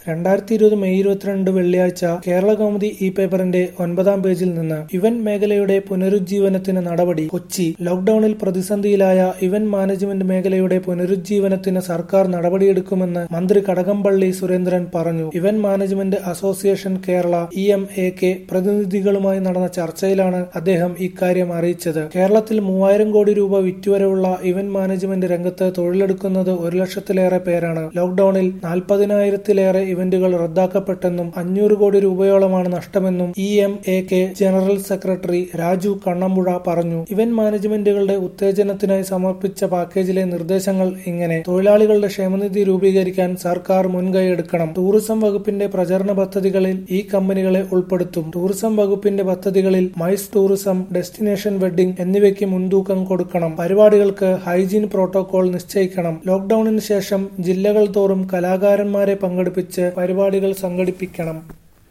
രണ്ടായിരത്തി ഇരുപത് മെയ് ഇരുപത്തിരണ്ട് വെള്ളിയാഴ്ച കേരളകൗമുദി ഇ പേപ്പറിന്റെ ഒൻപതാം പേജിൽ നിന്ന് ഇവന്റ് മേഖലയുടെ പുനരുജ്ജീവനത്തിന് നടപടി കൊച്ചി ലോക്ഡൌണിൽ പ്രതിസന്ധിയിലായ ഇവന്റ് മാനേജ്മെന്റ് മേഖലയുടെ പുനരുജ്ജീവനത്തിന് സർക്കാർ നടപടിയെടുക്കുമെന്ന് മന്ത്രി കടകംപള്ളി സുരേന്ദ്രൻ പറഞ്ഞു event management association Kerala E M A K പ്രതിനിധികളുമായി നടന്ന ചർച്ചയിലാണ് അദ്ദേഹം ഇക്കാര്യം അറിയിച്ചത് കേരളത്തിൽ മൂവായിരം കോടി രൂപ വിറ്റുവരവുള്ള ഇവന്റ് മാനേജ്മെന്റ് രംഗത്ത് തൊഴിലെടുക്കുന്നത് ഒരു ലക്ഷത്തിലേറെ പേരാണ് ലോക്ഡൌണിൽ നാൽപ്പതിനായിരത്തിലേറെ ഇവന്റുകൾ റദ്ദാക്കപ്പെട്ടെന്നും അഞ്ഞൂറ് കോടി രൂപയോളമാണ് നഷ്ടമെന്നും E M A K general secretary Raju Kannampuzha പറഞ്ഞു ഇവന്റ് മാനേജ്മെന്റുകളുടെ ഉത്തേജനത്തിനായി സമർപ്പിച്ച പാക്കേജിലെ നിർദ്ദേശങ്ങൾ ഇങ്ങനെ തൊഴിലാളികളുടെ ക്ഷേമനിധി രൂപീകരിക്കാൻ സർക്കാർ മുൻകൈയെടുക്കണം ടൂറിസം വകുപ്പിന്റെ പ്രചരണ പദ്ധതികളിൽ ഈ കമ്പനികളെ ഉൾപ്പെടുത്തും ടൂറിസം വകുപ്പിന്റെ പദ്ധതികളിൽ മൈസ് ടൂറിസം ഡെസ്റ്റിനേഷൻ വെഡ്ഡിംഗ് എന്നിവയ്ക്ക് മുൻതൂക്കം കൊടുക്കണം പരിപാടികൾക്ക് ഹൈജീൻ പ്രോട്ടോകോൾ നിശ്ചയിക്കണം ലോക്ഡൌണിന് ശേഷം ജില്ലകൾ തോറും കലാകാരന്മാരെ പങ്കെടുപ്പിച്ച് പരിപാടികൾ സംഘടിപ്പിക്കണം